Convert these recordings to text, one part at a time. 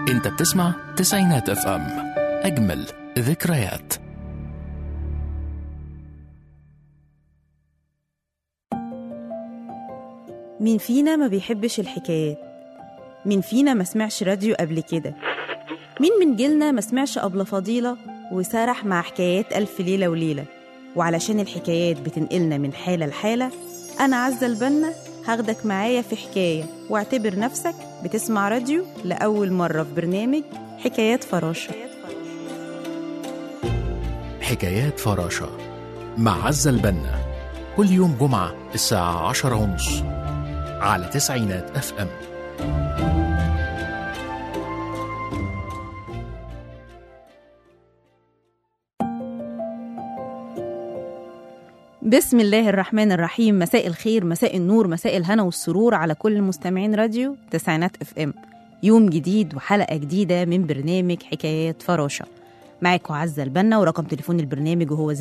انت بتسمع تسعينات اف ام اجمل ذكريات مين فينا ما بيحبش الحكايات مين فينا ما سمعش راديو قبل كده مين من جيلنا ما سمعش أبلة فضيلة وسرح مع حكايات ألف ليلة وليلة وعلشان الحكايات بتنقلنا من حالة لحالة أنا عزة البنا هاخدك معايا في حكاية واعتبر نفسك بتسمع راديو لأول مرة في برنامج حكايات فراشة حكايات فراشة مع عزة البنا كل يوم جمعة الساعة عشرة ونص على تسعينات اف ام بسم الله الرحمن الرحيم مساء الخير مساء النور مساء الهنا والسرور على كل مستمعين راديو تسعينات اف ام يوم جديد وحلقة جديدة من برنامج حكايات فراشة معاكم عزة البنا ورقم تليفون البرنامج وهو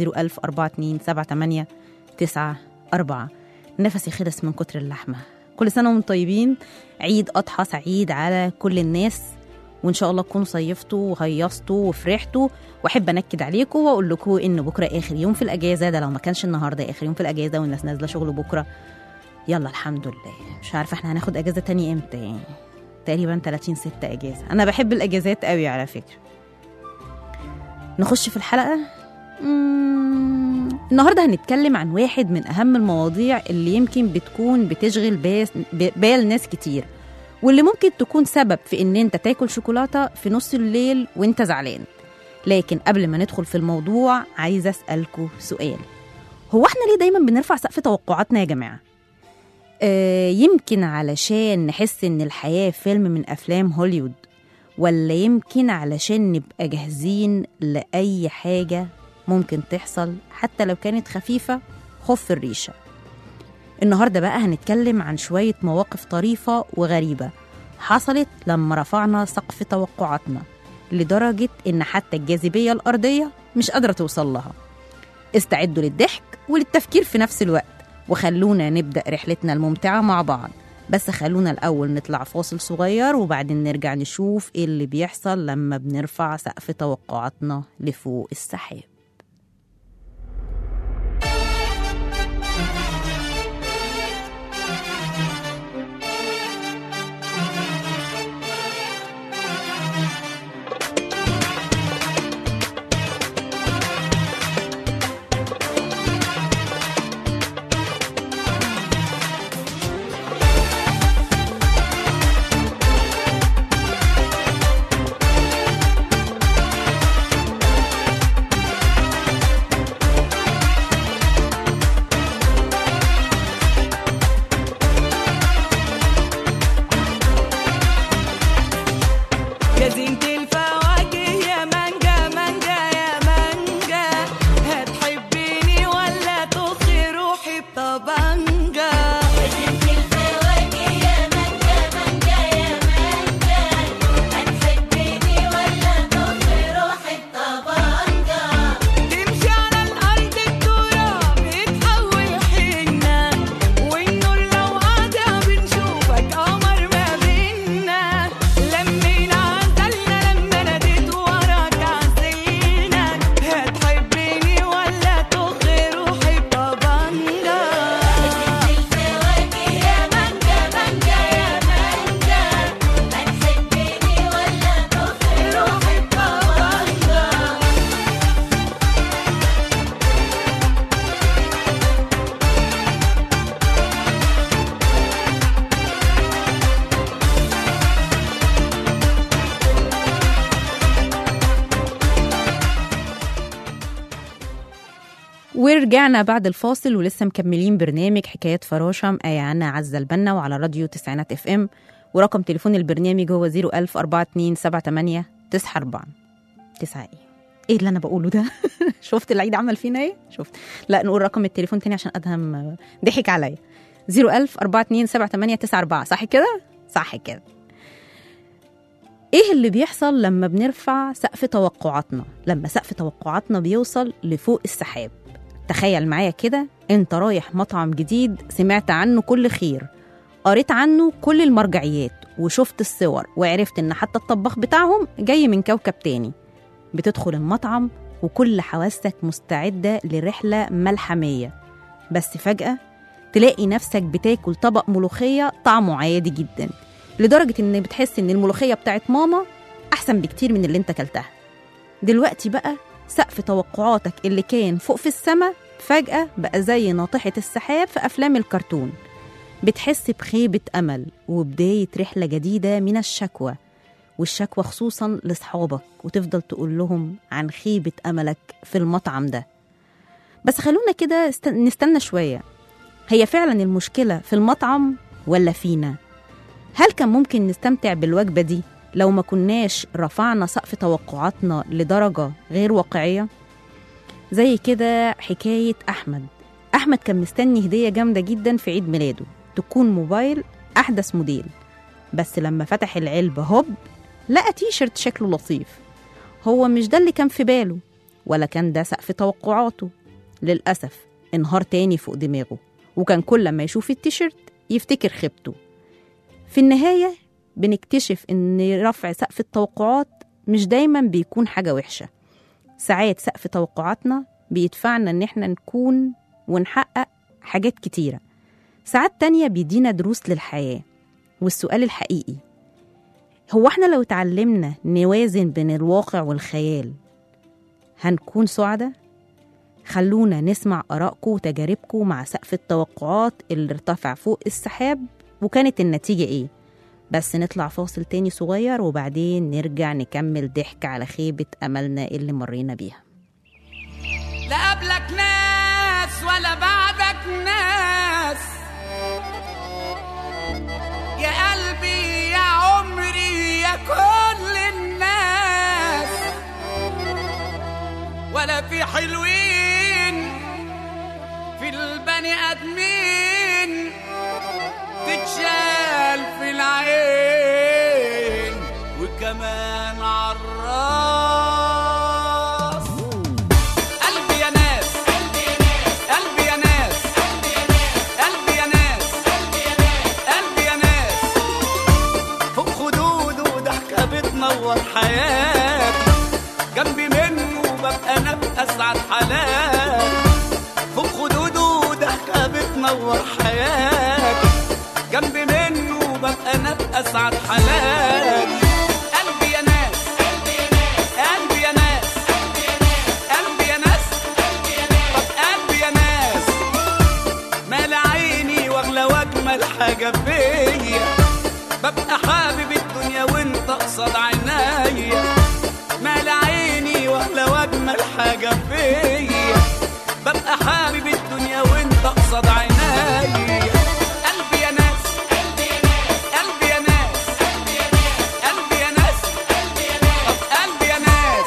010427894 نفسي خلص من كتر اللحمة كل سنة وانتم طيبين عيد أضحى سعيد على كل الناس وإن شاء الله تكونوا صيفتوا وهيصتوا وفرحتوا واحب انكد عليكم واقول لكم ان بكره اخر يوم في الاجازه ده لو ما كانش النهارده اخر يوم في الاجازه والناس نازله شغل بكره يلا الحمد لله مش عارفه احنا هناخد اجازه تاني امتى يعني تقريبا 30 6 اجازه انا بحب الاجازات قوي على فكره نخش في الحلقه مم، النهارده هنتكلم عن واحد من اهم المواضيع اللي يمكن بتكون بتشغل باس- ب- بال ناس كتير واللي ممكن تكون سبب في ان انت تاكل شوكولاته في نص الليل وانت زعلان لكن قبل ما ندخل في الموضوع عايزه اسالكم سؤال هو احنا ليه دايما بنرفع سقف توقعاتنا يا جماعه آه يمكن علشان نحس ان الحياه فيلم من افلام هوليوود ولا يمكن علشان نبقى جاهزين لاي حاجه ممكن تحصل حتى لو كانت خفيفه خف الريشه النهارده بقى هنتكلم عن شويه مواقف طريفه وغريبه حصلت لما رفعنا سقف توقعاتنا لدرجة إن حتى الجاذبية الأرضية مش قادرة توصل لها استعدوا للضحك وللتفكير في نفس الوقت وخلونا نبدأ رحلتنا الممتعة مع بعض بس خلونا الأول نطلع فاصل صغير وبعدين نرجع نشوف إيه اللي بيحصل لما بنرفع سقف توقعاتنا لفوق السحاب يا زينة الفواكه يا مانجا مانجا يا مانجا هتحبيني ولا تخي روحي بطبنجة يا زينة الفواكه يا مانجا مانجا يا مانجا هتحبيني ولا تخي روحي بطبنجة تمشي على الأرض التراب يتحول حنة والنور لو قاطع بنشوفك قمر ما بينا لمينا عزلنا لما ناديت وراك عزلنا هتحبني ولا تخي روحي بطبنجة الفواكه يا مانجا مانجا يا مانجا هتحبني ولا تخي روحي بطبنجة ورجعنا بعد الفاصل ولسه مكملين برنامج حكايات فراشة معايا أنا عزة البنا وعلى راديو تسعينات اف ام ورقم تليفون البرنامج هو 010427894 تسعة ايه ايه اللي انا بقوله ده شفت العيد عمل فينا ايه شفت لا نقول رقم التليفون تاني عشان ادهم ضحك عليا 010427894 صح كده صح كده ايه اللي بيحصل لما بنرفع سقف توقعاتنا لما سقف توقعاتنا بيوصل لفوق السحاب تخيل معايا كده انت رايح مطعم جديد سمعت عنه كل خير قريت عنه كل المرجعيات وشفت الصور وعرفت ان حتى الطباخ بتاعهم جاي من كوكب تاني بتدخل المطعم وكل حواسك مستعدة لرحلة ملحمية بس فجأة تلاقي نفسك بتاكل طبق ملوخية طعمه عادي جدا لدرجة ان بتحس ان الملوخية بتاعت ماما احسن بكتير من اللي انت كلتها دلوقتي بقى سقف توقعاتك اللي كان فوق في السماء فجأة بقى زي ناطحة السحاب في أفلام الكرتون بتحس بخيبة أمل وبداية رحلة جديدة من الشكوى والشكوى خصوصا لصحابك وتفضل تقول لهم عن خيبة أملك في المطعم ده بس خلونا كده است- نستنى شوية هي فعلا المشكلة في المطعم ولا فينا؟ هل كان ممكن نستمتع بالوجبة دي لو ما كناش رفعنا سقف توقعاتنا لدرجة غير واقعية؟ زي كده حكاية أحمد أحمد كان مستني هدية جامدة جدا في عيد ميلاده تكون موبايل أحدث موديل بس لما فتح العلبة هوب لقى تيشرت شكله لطيف هو مش ده اللي كان في باله ولا كان ده سقف توقعاته للأسف انهار تاني فوق دماغه وكان كل ما يشوف التيشيرت يفتكر خيبته في النهاية بنكتشف إن رفع سقف التوقعات مش دايما بيكون حاجة وحشة ساعات سقف توقعاتنا بيدفعنا إن إحنا نكون ونحقق حاجات كتيرة ساعات تانية بيدينا دروس للحياة والسؤال الحقيقي هو احنا لو اتعلمنا نوازن بين الواقع والخيال هنكون سعداء؟ خلونا نسمع آرائكم وتجاربكم مع سقف التوقعات اللي ارتفع فوق السحاب وكانت النتيجة ايه؟ بس نطلع فاصل تاني صغير وبعدين نرجع نكمل ضحك على خيبة أملنا اللي مرينا بيها لا قبلك ناس ولا بعدك ناس يا قلبي يا عمري يا كل الناس ولا في حلوين في البني ادمين تتشال في العين وكمان عالراس قلبي يا ناس قلبي يا ناس قلبي يا ناس قلبي يا ناس فوق خدوده ضحكة بتنور حياتي جنبي منه ببقى انا بأسعد حالات فوق خدوده ضحكة بتنور حياتي جنبي منه ببقى انا بأسعد حالات قلبي يا ناس قلبي يا ناس قلبي يا ناس طب قلبي يا ناس مال عيني واغلى واجمل حاجه فيا ببقى حابب الدنيا وانت قصاد عينيا مال عيني واغلى واجمل حاجه فيا ببقى حابب الدنيا وانت قصاد عينيا قلبي يا ناس قلبي يا ناس قلبي يا ناس طب قلبي يا ناس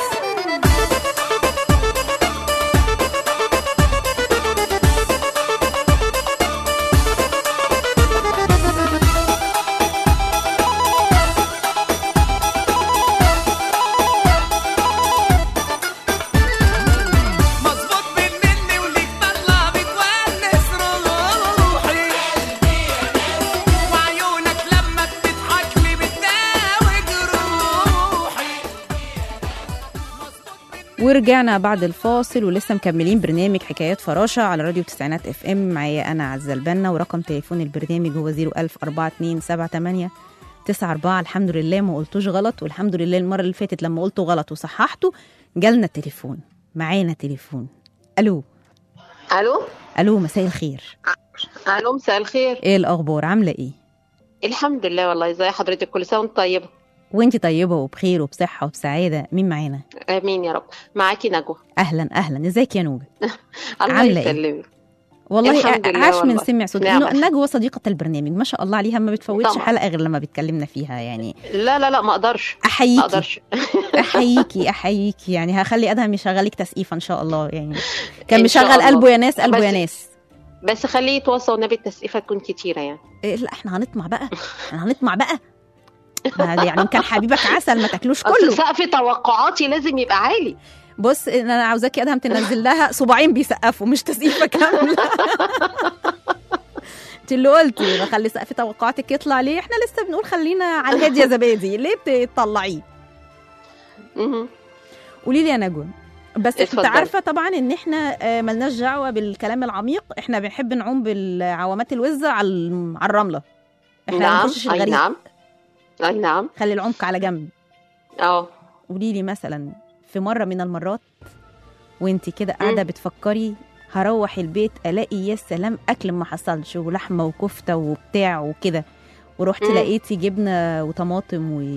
مظبوط مني وليك طلع بتونس روحي وعيونك لما بتضحك لي بتداوي جروحي ورجعنا بعد الفاصل ولسه مكملين برنامج حكايات فراشة على راديو تسعينات اف ام معايا أنا عزة البنا ورقم تليفون البرنامج هو 0104278 تسعة أربعة الحمد لله ما قلتوش غلط والحمد لله المرة اللي فاتت لما قلته غلط وصححته جالنا التليفون معانا تليفون ألو الو ألو مساء الخير الو مساء الخير إيه الأخبار عاملة إيه؟ الحمد لله والله ازي حضرتك كل سنه وانت طيبه وانتي طيبة وبخير وبصحة وبسعادة مين معانا؟ امين يا رب معاكي نجوى أهلا أهلا ازيك يا نوجة؟ الله عاملة إيه؟ يسلمك والله الحمد لله عاش من والله. سمع صوت نعم. إنه نجوى صديقة البرنامج ما شاء الله عليها ما بتفوتش طبعا. حلقة غير لما بتكلمنا فيها يعني لا لا لا ما اقدرش ما أحييكي اقدرش أحييكي أحييكي يعني هخلي أدهم يشغلك تسقيفة إن شاء الله يعني كان إن شاء مشغل الله. قلبه يا ناس قلبه يا بس- ناس بس خليه يتوصى والنبي التسقيفه تكون كتيره يعني إيه لا احنا هنطمع بقى احنا هنطمع بقى ما يعني إن كان حبيبك عسل ما تاكلوش اصل كله سقف توقعاتي لازم يبقى عالي بص انا عاوزاكي ادهم تنزل لها صباعين بيسقفوا مش تسقيفه كامله انت اللي قلتي بخلي سقف توقعاتك يطلع ليه احنا لسه بنقول خلينا على الهادي يا زبادي ليه بتطلعيه مهم. قولي لي يا نجوى بس انت اتفضلي. عارفه طبعا ان احنا آه، ملناش دعوه بالكلام العميق احنا بنحب نعوم بالعوامات الوزه على الم- على الرمله احنا ما نعم بنخشش اي الغريق نعم اي نعم خلي العمق على جنب اه قولي لي مثلا في مره من المرات وانت كده قاعده بتفكري هروح البيت الاقي يا سلام اكل ما حصلش ولحمه وكفته وبتاع وكده ورحت مم. لقيتي جبنه وطماطم و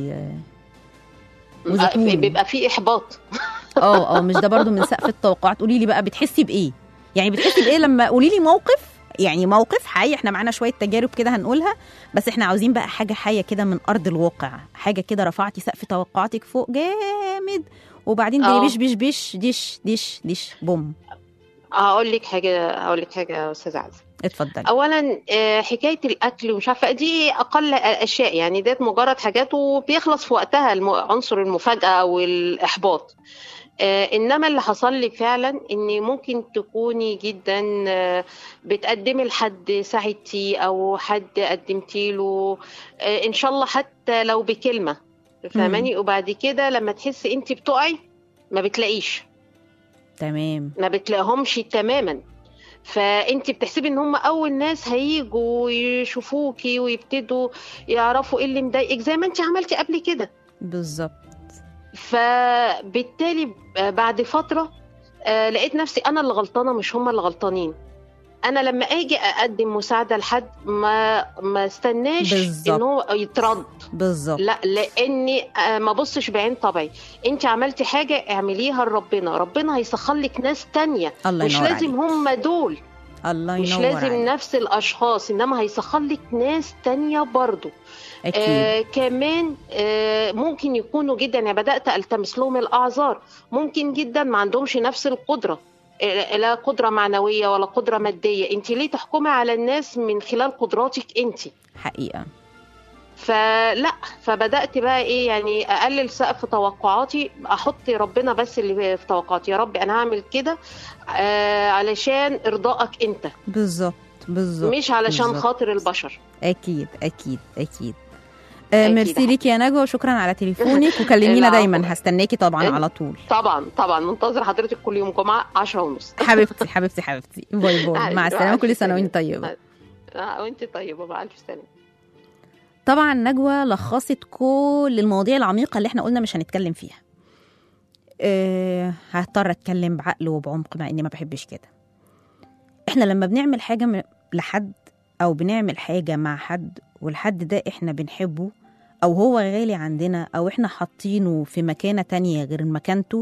آه، وزيتون. بيبقى في احباط اه اه مش ده برضو من سقف التوقعات قولي لي بقى بتحسي بايه يعني بتحسي بايه لما قولي لي موقف يعني موقف حي احنا معانا شويه تجارب كده هنقولها بس احنا عاوزين بقى حاجه حيه كده من ارض الواقع حاجه كده رفعتي سقف توقعاتك فوق جامد وبعدين اه. بيش بيش بيش ديش ديش ديش بوم هقول لك حاجه هقول لك حاجه يا استاذه عزه اتفضلي اولا آه، حكايه الاكل ومش عارفه دي اقل اشياء يعني ديت مجرد حاجات وبيخلص في وقتها الم- عنصر المفاجاه والاحباط آه، انما اللي حصل لي فعلا ان ممكن تكوني جدا آه، بتقدمي لحد ساعدتي او حد قدمتي له آه، ان شاء الله حتى لو بكلمه فاهماني وبعد كده لما تحسي انت بتقعي ما بتلاقيش تمام ما بتلاقيهمش تماما فانت بتحسبي ان هم اول ناس هيجوا يشوفوكي ويبتدوا يعرفوا ايه اللي مضايقك زي ما انت عملتي قبل كده بالظبط فبالتالي بعد فتره آه، لقيت نفسي انا اللي غلطانه مش هم اللي غلطانين انا لما اجي اقدم مساعده لحد ما ما استناش بالظبط. ان هو يترد بالظبط لا لاني آه، ما بصش بعين طبعي انت عملتي حاجه اعمليها لربنا ربنا هيسخر لك ناس تانية الله مش ينور لازم عليك. هم دول الله مش ينور لازم عليك. نفس الاشخاص انما هيسخر لك ناس تانية برضو اكيد آه كمان آه ممكن يكونوا جدا يعني بدات التمس لهم الاعذار ممكن جدا ما عندهمش نفس القدره آه، لا قدره معنويه ولا قدره ماديه انت ليه تحكمي على الناس من خلال قدراتك انت حقيقه فلا فبدات بقى ايه يعني اقلل سقف توقعاتي احط ربنا بس اللي في توقعاتي يا رب انا هعمل كده آه علشان ارضائك انت بالظبط بالظبط مش علشان بالظبط. خاطر البشر اكيد اكيد اكيد آه أكيد. ميرسي ليكي يا نجوى وشكرا على تليفونك وكلمينا العفو. دايما هستناكي طبعا إن- على طول طبعا طبعا منتظر حضرتك كل يوم جمعه 10 ونص حبيبتي حبيبتي حبيبتي باي باي حبيبتي، مع السلامه كل سنه السلامة. وانت طيبه آه وانت طيبه مع الف سلامه طبعا نجوى لخصت كل المواضيع العميقه اللي احنا قلنا مش هنتكلم فيها أه هضطر اتكلم بعقل وبعمق مع اني ما بحبش كده احنا لما بنعمل حاجه م- لحد او بنعمل حاجه مع حد والحد ده احنا بنحبه او هو غالي عندنا او احنا حاطينه في مكانه تانية غير مكانته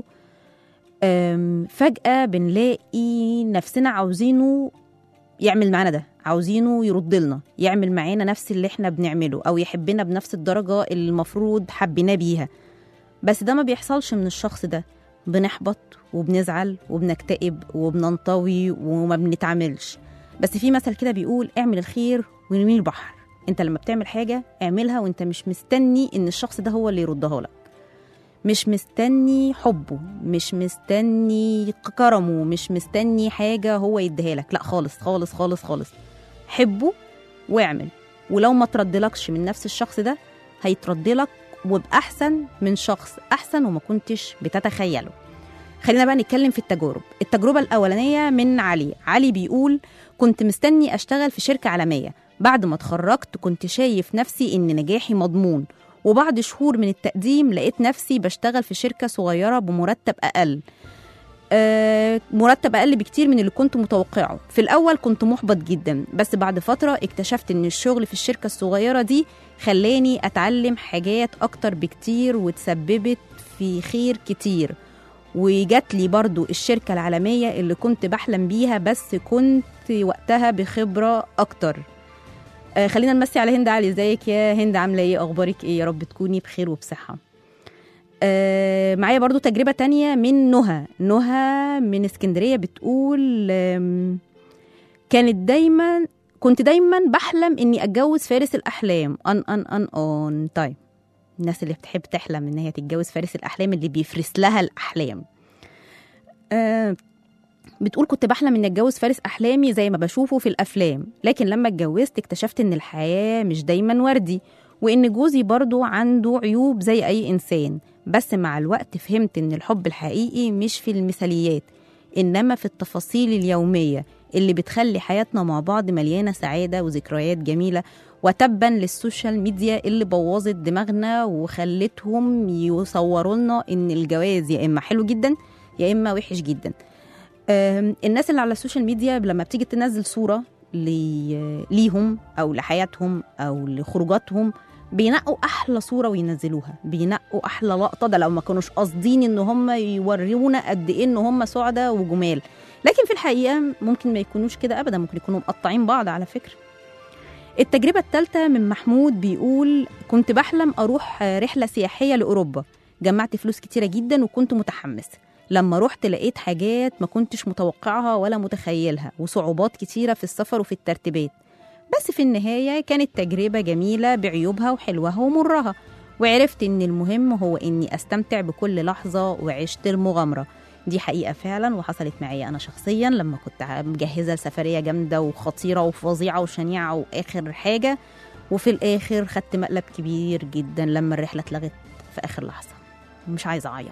أم، فجاه بنلاقي نفسنا عاوزينه يعمل معانا ده عاوزينه يرد لنا يعمل معانا نفس اللي احنا بنعمله او يحبنا بنفس الدرجه اللي المفروض حبيناه بيها بس ده ما بيحصلش من الشخص ده بنحبط وبنزعل وبنكتئب وبننطوي وما بنتعاملش بس في مثل كده بيقول اعمل الخير وارميه البحر انت لما بتعمل حاجه اعملها وانت مش مستني ان الشخص ده هو اللي يردها لك مش مستني حبه مش مستني كرمه مش مستني حاجه هو يديها لك لا خالص خالص خالص خالص حبه واعمل ولو ما تردلكش من نفس الشخص ده هيترد لك وبأحسن من شخص أحسن وما كنتش بتتخيله خلينا بقى نتكلم في التجارب التجربة الأولانية من علي علي بيقول كنت مستني أشتغل في شركة عالمية بعد ما اتخرجت كنت شايف نفسي إن نجاحي مضمون وبعد شهور من التقديم لقيت نفسي بشتغل في شركة صغيرة بمرتب أقل آه، مرتب اقل بكتير من اللي كنت متوقعه في الاول كنت محبط جدا بس بعد فتره اكتشفت ان الشغل في الشركه الصغيره دي خلاني اتعلم حاجات اكتر بكتير وتسببت في خير كتير وجات لي برضو الشركه العالميه اللي كنت بحلم بيها بس كنت وقتها بخبره اكتر آه، خلينا نمسي على هند علي ازيك يا هند عامله ايه اخبارك ايه يا رب تكوني بخير وبصحه آه، معايا برضو تجربة تانية من نهى نهى من اسكندرية بتقول آم، كانت دايما كنت دايما بحلم اني اتجوز فارس الاحلام ان ان ان ان طيب الناس اللي بتحب تحلم ان هي تتجوز فارس الاحلام اللي بيفرس لها الاحلام آه، بتقول كنت بحلم اني اتجوز فارس احلامي زي ما بشوفه في الافلام لكن لما اتجوزت اكتشفت ان الحياه مش دايما وردي وان جوزي برضو عنده عيوب زي اي انسان بس مع الوقت فهمت ان الحب الحقيقي مش في المثاليات انما في التفاصيل اليوميه اللي بتخلي حياتنا مع بعض مليانه سعاده وذكريات جميله وتبا للسوشيال ميديا اللي بوظت دماغنا وخلتهم يصوروا لنا ان الجواز يا اما حلو جدا يا اما وحش جدا أم، الناس اللي على السوشيال ميديا لما بتيجي تنزل صورة لي- ليهم أو لحياتهم أو لخروجاتهم بينقوا أحلى صورة وينزلوها بينقوا أحلى لقطة ده لو ما كانوش قاصدين إن هم يورونا قد إيه إن هم سعداء وجمال لكن في الحقيقة ممكن ما يكونوش كده أبدا ممكن يكونوا مقطعين بعض على فكرة التجربة الثالثة من محمود بيقول كنت بحلم أروح رحلة سياحية لأوروبا جمعت فلوس كتيرة جدا وكنت متحمس لما رحت لقيت حاجات ما كنتش متوقعها ولا متخيلها وصعوبات كتيرة في السفر وفي الترتيبات بس في النهاية كانت تجربة جميلة بعيوبها وحلوها ومرها وعرفت إن المهم هو إني أستمتع بكل لحظة وعشت المغامرة دي حقيقة فعلا وحصلت معايا أنا شخصيا لما كنت مجهزة لسفرية جامدة وخطيرة وفظيعة وشنيعة وآخر حاجة وفي الآخر خدت مقلب كبير جدا لما الرحلة اتلغت في آخر لحظة مش عايزة أعيط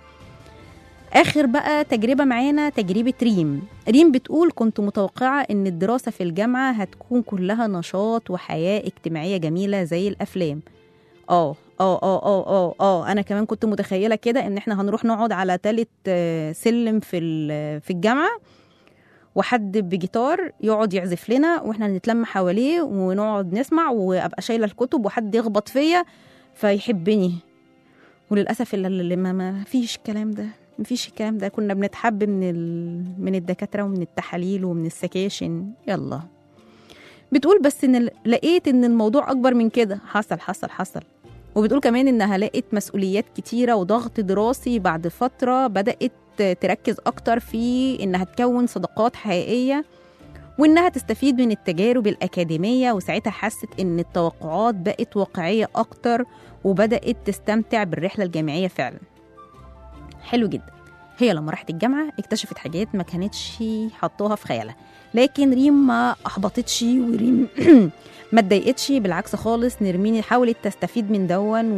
آخر بقى تجربة معانا تجربة ريم ريم بتقول كنت متوقعة إن الدراسة في الجامعة هتكون كلها نشاط وحياة اجتماعية جميلة زي الأفلام اه اه اه اه اه اه انا كمان كنت متخيله كده ان احنا هنروح نقعد على تالت آه، سلم في ال- في الجامعه وحد بجيتار يقعد يعزف لنا واحنا نتلم حواليه ونقعد نسمع وابقى شايله الكتب وحد يخبط فيا فيحبني وللاسف اللي- اللي ما, ما فيش الكلام ده ما فيش الكلام ده كنا بنتحب من ال... من الدكاتره ومن التحاليل ومن السكاشن يلا بتقول بس ان ال- لقيت ان الموضوع اكبر من كده حصل حصل حصل وبتقول كمان انها لقت مسؤوليات كتيره وضغط دراسي بعد فتره بدات تركز اكتر في انها تكون صداقات حقيقيه وانها تستفيد من التجارب الاكاديميه وساعتها حست ان التوقعات بقت واقعيه اكتر وبدات تستمتع بالرحله الجامعيه فعلا حلو جدا هي لما راحت الجامعه اكتشفت حاجات ما كانتش حطوها في خيالها لكن ريم ما احبطتش وريم ما اتضايقتش بالعكس خالص نرمين حاولت تستفيد من دون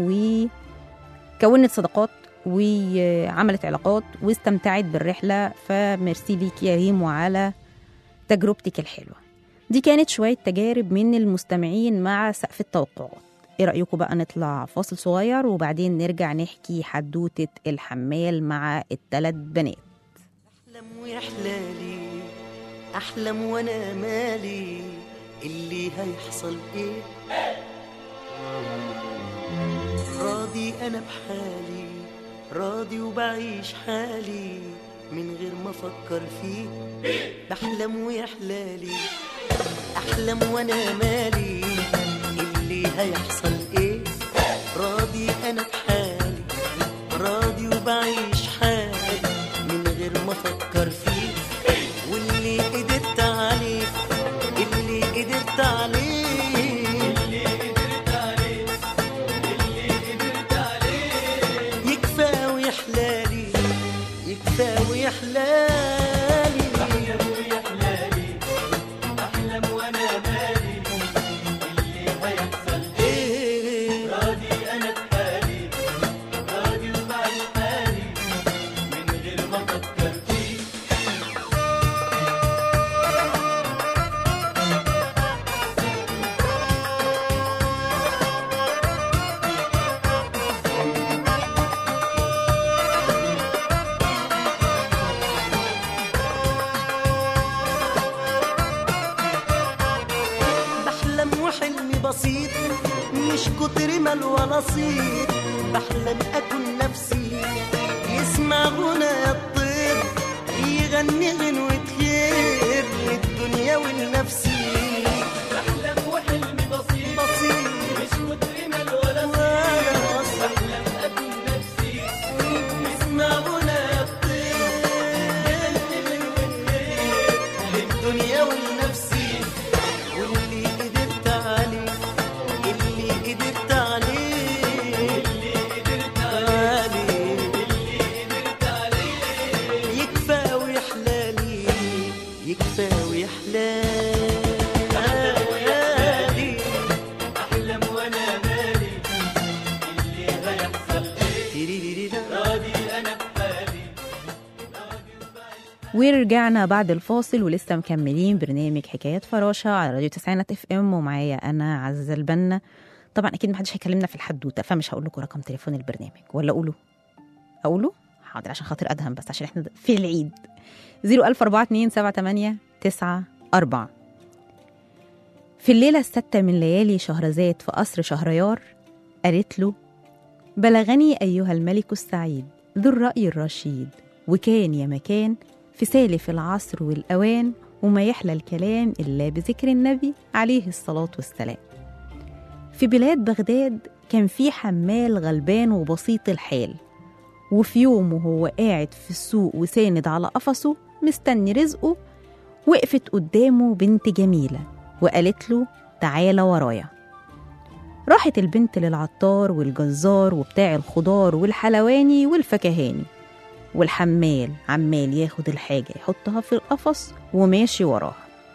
وكونت صداقات وعملت علاقات واستمتعت بالرحله فميرسي ليك يا ريم وعلى تجربتك الحلوه دي كانت شويه تجارب من المستمعين مع سقف التوقعات ايه رايكم بقى نطلع فاصل صغير وبعدين نرجع نحكي حدوته الحمال مع الثلاث بنات احلم ويحلالي احلم وانا مالي اللي هيحصل ايه راضي انا بحالي راضي وبعيش حالي من غير ما افكر فيه بحلم ويحلالي احلم وانا مالي اللي هيحصل ايه راضي انا بحالي راضي وبعيش حالي من غير ما افكر فيه واللي قدرت عليه اللي قدرت عليه اللي قدرت عليه اللي قدرت عليه يكفى ويحلالي يكفى ويحلالي احلم ويحلالي احلم وانا مالي اللي هيحصل ايه راضي انا بحالي راضي وبعيش حالي من غير ما افكر فيه بحلم وحلمي بسيط مش كتر مال ولا صيت بحلم اكون نفسي يسمع غنى الطير يغني غنوة خير للدنيا ولنفسي بحلم وحلمي بسيط بسيط مش كتر مال ولا صيت بحلم اكون نفسي يسمع غنى الطير يغني غنوة خير للدنيا ولنفسي واللي قدرت عليه اللي قدرت عليه اللي قدرت عليه اللي قدرت عليه يكفى ويحلالي ورجعنا بعد الفاصل ولسه مكملين برنامج حكايات فراشة على راديو تسعينات اف ام ومعايا أنا عزة البنا طبعا أكيد محدش هيكلمنا في الحدوتة فمش هقول لكم رقم تليفون البرنامج ولا أقوله أقوله حاضر عشان خاطر أدهم بس عشان احنا في العيد 0142789 في الليلة الستة من ليالي شهرزاد في قصر شهريار قالت له بلغني أيها الملك السعيد ذو الرأي الرشيد وكان يا مكان في سالف العصر والأوان وما يحلى الكلام إلا بذكر النبي عليه الصلاة والسلام في بلاد بغداد كان في حمال غلبان وبسيط الحال وفي يوم وهو قاعد في السوق وساند على قفصه مستني رزقه وقفت قدامه بنت جميلة وقالت له تعالى ورايا راحت البنت للعطار والجزار وبتاع الخضار والحلواني والفكهاني والحمال عمال ياخد الحاجة يحطها في القفص وماشي وراها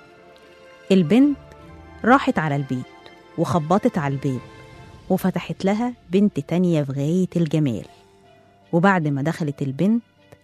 البنت راحت على البيت وخبطت على الباب وفتحت لها بنت تانية في غاية الجمال وبعد ما دخلت البنت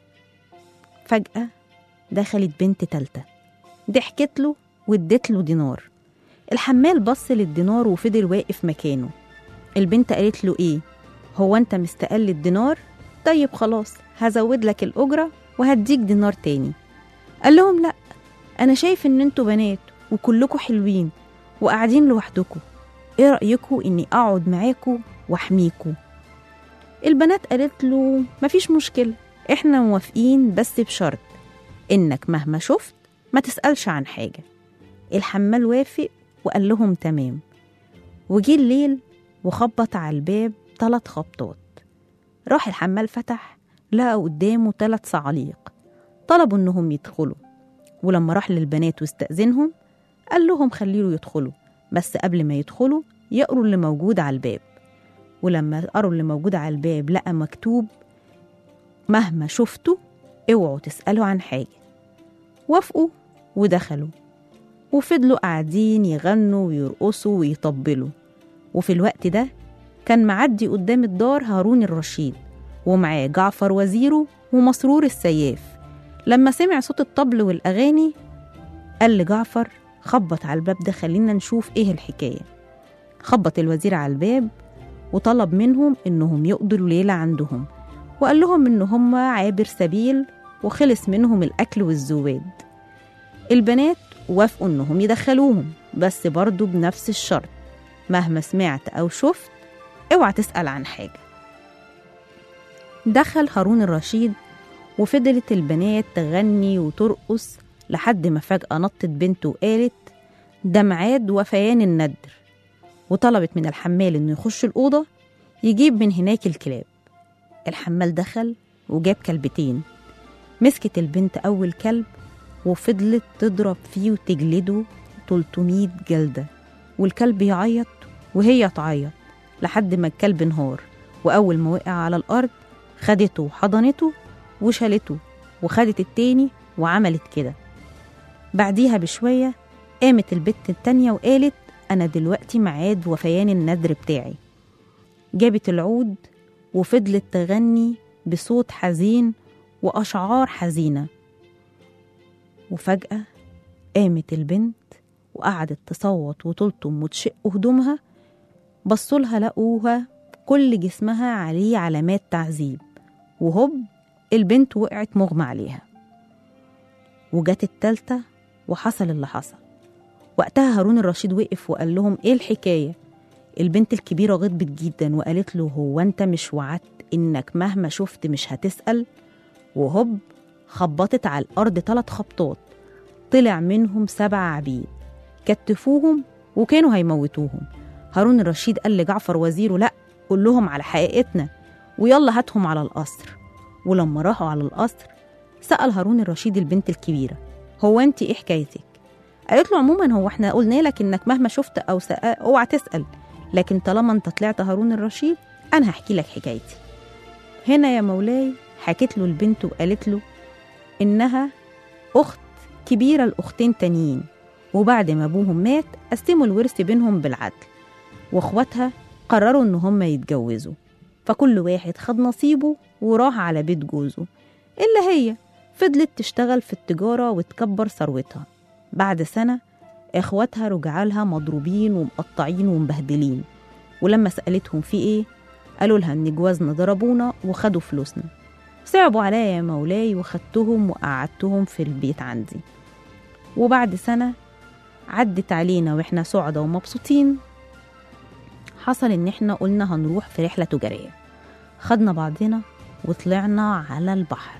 فجأة دخلت بنت تالتة ضحكت له وادت له دينار الحمال بص للدينار وفضل واقف مكانه البنت قالت له ايه هو انت مستقل الدينار طيب خلاص هزود لك الأجرة وهديك دينار تاني قال لهم لا أنا شايف إن انتوا بنات وكلكوا حلوين وقاعدين لوحدكوا ايه رأيكوا إني أقعد معاكوا وأحميكوا البنات قالت له مفيش مشكلة احنا موافقين بس بشرط إنك مهما شفت ما تسألش عن حاجة الحمال وافق وقال لهم تمام وجي الليل وخبط على الباب ثلاث خبطات راح الحمال فتح لقى قدامه ثلاث صعاليق طلبوا انهم يدخلوا ولما راح للبنات واستأذنهم قال لهم خليله يدخلوا بس قبل ما يدخلوا يقروا اللي موجود على الباب ولما قروا اللي موجود على الباب لقى مكتوب مهما شفتوا اوعوا تسألوا عن حاجة وافقوا ودخلوا وفضلوا قاعدين يغنوا ويرقصوا ويطبلوا وفي الوقت ده كان معدي قدام الدار هارون الرشيد ومعاه جعفر وزيره ومسرور السياف لما سمع صوت الطبل والأغاني قال لجعفر خبط على الباب ده خلينا نشوف ايه الحكاية خبط الوزير على الباب وطلب منهم انهم يقضوا ليلة عندهم وقال لهم ان هم عابر سبيل وخلص منهم الأكل والزواد البنات وافقوا انهم يدخلوهم بس برضو بنفس الشرط مهما سمعت أو شفت اوعى تسأل عن حاجة دخل هارون الرشيد وفضلت البنات تغني وترقص لحد ما فجأة نطت بنت وقالت ده ميعاد وفيان الندر وطلبت من الحمال إنه يخش الأوضة يجيب من هناك الكلاب الحمال دخل وجاب كلبتين مسكت البنت أول كلب وفضلت تضرب فيه وتجلده 300 جلدة والكلب يعيط وهي تعيط لحد ما الكلب انهار وأول ما وقع على الأرض خدته وحضنته وشالته وخدت التاني وعملت كده بعديها بشوية قامت البت التانية وقالت أنا دلوقتي ميعاد وفيان الندر بتاعي جابت العود وفضلت تغني بصوت حزين وأشعار حزينة وفجأة قامت البنت وقعدت تصوت وتلطم وتشق هدومها بصولها لقوها كل جسمها عليه علامات تعذيب وهوب البنت وقعت مغمى عليها وجت التالتة وحصل اللي حصل وقتها هارون الرشيد وقف وقال لهم ايه الحكاية البنت الكبيرة غضبت جدا وقالت له هو انت مش وعدت انك مهما شفت مش هتسأل وهوب خبطت على الأرض ثلاث خبطات طلع منهم سبع عبيد كتفوهم وكانوا هيموتوهم هارون الرشيد قال لجعفر وزيره لا قول لهم على حقيقتنا ويلا هاتهم على القصر ولما راحوا على القصر سأل هارون الرشيد البنت الكبيرة هو انت ايه حكايتك قالت له عموما هو احنا قلنا لك انك مهما شفت او سأ... اوعى تسأل لكن طالما انت طلعت هارون الرشيد انا هحكي لك حكايتي هنا يا مولاي حكت له البنت وقالت له انها اخت كبيرة لاختين تانيين وبعد ما ابوهم مات قسموا الورث بينهم بالعدل واخواتها قرروا ان هم يتجوزوا فكل واحد خد نصيبه وراح على بيت جوزه إلا هي فضلت تشتغل في التجارة وتكبر ثروتها بعد سنة إخواتها رجعوا لها مضروبين ومقطعين ومبهدلين ولما سألتهم في إيه قالوا لها إن جوازنا ضربونا وخدوا فلوسنا صعبوا عليا يا مولاي وخدتهم وقعدتهم في البيت عندي وبعد سنة عدت علينا واحنا سعدة ومبسوطين حصل ان احنا قلنا هنروح في رحلة تجارية خدنا بعضنا وطلعنا على البحر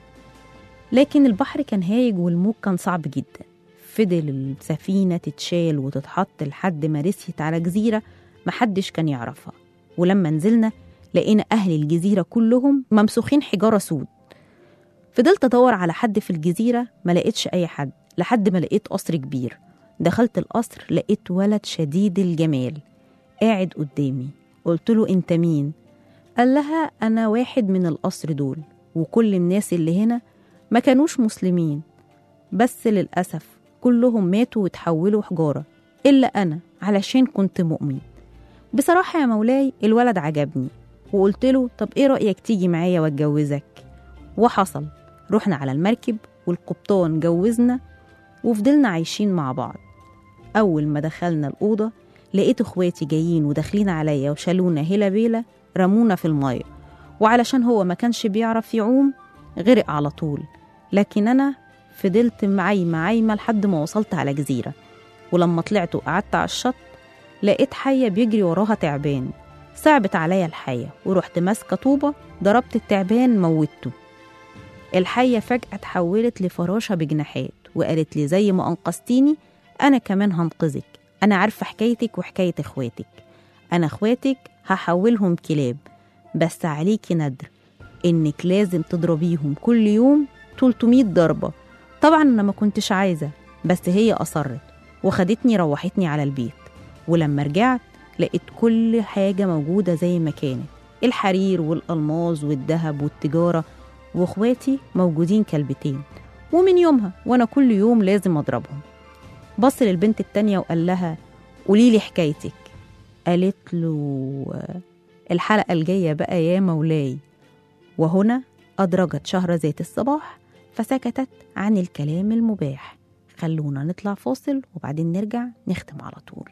لكن البحر كان هايج والموج كان صعب جدا فضل السفينة تتشال وتتحط لحد ما رسيت على جزيرة محدش كان يعرفها ولما نزلنا لقينا أهل الجزيرة كلهم ممسوخين حجارة سود فضلت أدور على حد في الجزيرة ما لقيتش أي حد لحد ما لقيت قصر كبير دخلت القصر لقيت ولد شديد الجمال قاعد قدامي قلت له انت مين قال لها انا واحد من القصر دول وكل الناس اللي هنا ما كانوش مسلمين بس للأسف كلهم ماتوا وتحولوا حجارة إلا أنا علشان كنت مؤمن بصراحة يا مولاي الولد عجبني وقلت له طب إيه رأيك تيجي معايا واتجوزك وحصل رحنا على المركب والقبطان جوزنا وفضلنا عايشين مع بعض أول ما دخلنا الأوضة لقيت إخواتي جايين وداخلين عليا وشالونا هلا بيلا رمونا في المية وعلشان هو ما كانش بيعرف يعوم غرق على طول لكن أنا فضلت معايمة عايمة لحد ما وصلت على جزيرة ولما طلعت وقعدت على الشط لقيت حية بيجري وراها تعبان صعبت عليا الحية ورحت ماسكة طوبة ضربت التعبان موتته الحية فجأة اتحولت لفراشة بجناحات وقالت لي زي ما أنقذتيني أنا كمان هنقذك أنا عارفة حكايتك وحكاية إخواتك أنا إخواتك هحولهم كلاب بس عليكي ندر إنك لازم تضربيهم كل يوم 300 ضربة طبعا أنا ما كنتش عايزة بس هي أصرت وخدتني روحتني على البيت ولما رجعت لقيت كل حاجة موجودة زي ما كانت الحرير والألماظ والذهب والتجارة واخواتي موجودين كلبتين ومن يومها وانا كل يوم لازم اضربهم بص للبنت التانية وقال لها قولي لي حكايتك قالت له الحلقة الجاية بقى يا مولاي وهنا أدرجت شهر ذات الصباح فسكتت عن الكلام المباح خلونا نطلع فاصل وبعدين نرجع نختم على طول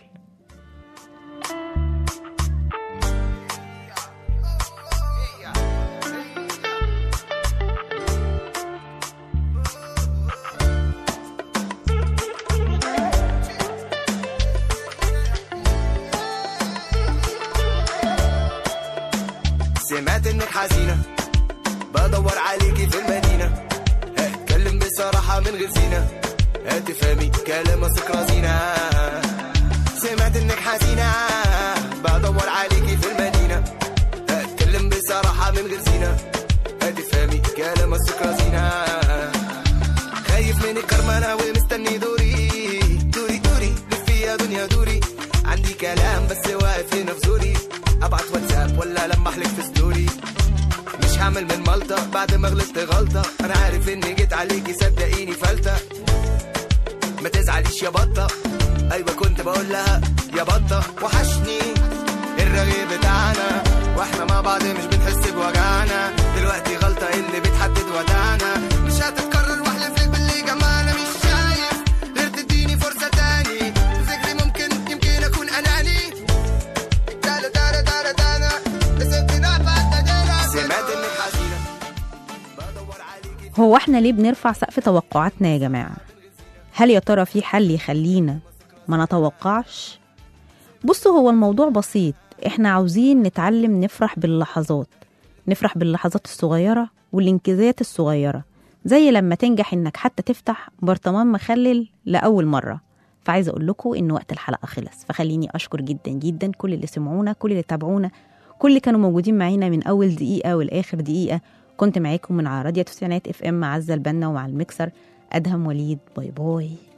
سمعت انك حزينة بدور عليكي في المدينة هتكلم بصراحة من غير زينة هتفهمي كلام اثق رزينة سمعت انك حزينة بدور عليكي في المدينة هتكلم بصراحة من غير زينة هتفهمي كلام اثق رزينة خايف من الكرمانة ومستني دوري دوري دوري لفي يا دنيا دوري عندي كلام بس واقف هنا في زوري ابعت واتساب ولا لمح لك في ستوري مش هعمل من مالطة بعد ما غلطت غلطة انا عارف اني جيت عليكي صدقيني فلتة ما تزعليش يا بطة ايوه كنت بقول لها يا بطة وحشني الرغيف بتاعنا واحنا مع بعض مش بنحس بوجعنا دلوقتي غلطة اللي بتحدد وداعنا مش هتتكرر واحلف لك باللي جمعنا مش شايف غير تديني فرصة تاني فكري ممكن يمكن اكون اناني دانا دانا دانا دانا لسبتنا بعد دانا سمعت انك حزينة بدور عليكي هو احنا ليه بنرفع سقف توقعاتنا يا جماعة؟ هل يا ترى في حل يخلينا ما نتوقعش؟ بصوا هو الموضوع بسيط احنا عاوزين نتعلم نفرح باللحظات نفرح باللحظات الصغيرة والانجازات الصغيرة زي لما تنجح انك حتى تفتح برطمان مخلل لأول مرة فعايزة أقول لكم إن وقت الحلقة خلص فخليني أشكر جدا جدا كل اللي سمعونا كل اللي تابعونا كل اللي كانوا موجودين معانا من أول دقيقة والآخر دقيقة كنت معاكم من على راديو تسعينات اف ام عزة البنا ومع الميكسر أدهم وليد باي باي